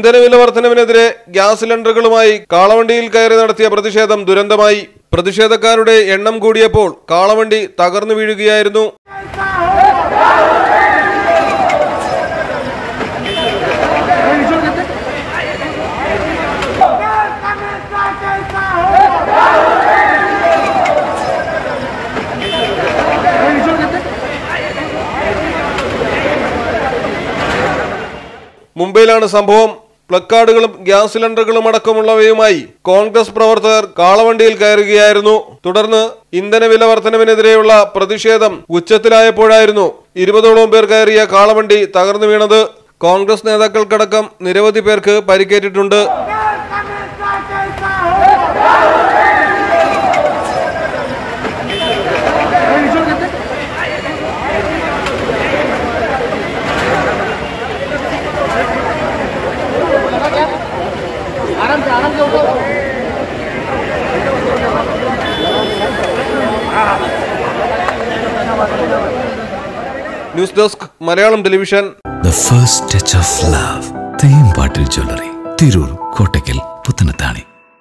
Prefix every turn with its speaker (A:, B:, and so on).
A: ഇന്ധനവില വർധനവിനെതിരെ ഗ്യാസ് സിലിണ്ടറുകളുമായി കാളവണ്ടിയിൽ കയറി നടത്തിയ പ്രതിഷേധം ദുരന്തമായി പ്രതിഷേധക്കാരുടെ എണ്ണം കൂടിയപ്പോൾ കാളവണ്ടി തകർന്നു വീഴുകയായിരുന്നു മുംബൈയിലാണ് സംഭവം പ്ലക്കാർഡുകളും ഗ്യാസ് സിലിണ്ടറുകളും അടക്കമുള്ളവയുമായി കോൺഗ്രസ് പ്രവർത്തകർ കാളവണ്ടിയിൽ കയറുകയായിരുന്നു തുടർന്ന് ഇന്ധനവില വർധനവിനെതിരെയുള്ള പ്രതിഷേധം ഉച്ചത്തിലായപ്പോഴായിരുന്നു ഇരുപതോളം പേർ കയറിയ കാളവണ്ടി തകർന്നു വീണത് കോൺഗ്രസ് നേതാക്കൾക്കടക്കം നിരവധി പേർക്ക് പരിക്കേറ്റിട്ടുണ്ട് news desk Malayalam television
B: The first touch of love. Thembattil jewellery Tirur Kottakkal Puthanathani